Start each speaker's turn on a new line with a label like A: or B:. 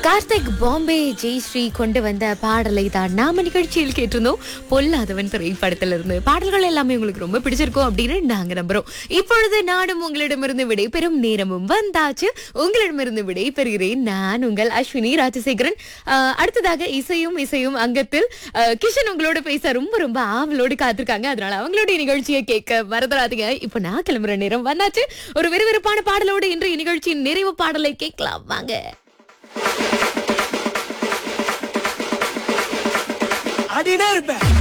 A: கார்த்திக் பாம்பே ஜெயஸ்ரீ கொண்டு வந்த பாடலை தான் நாம நிகழ்ச்சியில் கேட்டிருந்தோம் பொல்லாதவன் திரைப்படத்துல இருந்து பாடல்கள் எல்லாமே உங்களுக்கு ரொம்ப பிடிச்சிருக்கும் அப்படின்னு நாங்க நம்புறோம் இப்பொழுது நானும் உங்களிடமிருந்து விடைபெறும் நேரமும் வந்தாச்சு உங்களிடமிருந்து விடை பெறுகிறேன் நான் உங்கள் அஸ்வினி ராஜசேகரன் ஆஹ், அடுத்ததாக இசையும் இசையும் அங்கத்தில் ஆஹ், கிஷன் உங்களோட பேச ரொம்ப ரொம்ப ஆவலோடு காத்திருக்காங்க அதனால அவங்களுடைய நிகழ்ச்சியை கேட்க மறந்துடாதீங்க இப்ப நான் கிளம்புற நேரம் வந்தாச்சு ஒரு விறுவிறுப்பான பாடலோடு இன்றைய நிகழ்ச்சியின் நிறைவு பாடலை கேட்கலாம் வாங்க
B: ஆடினே இருப்பேன்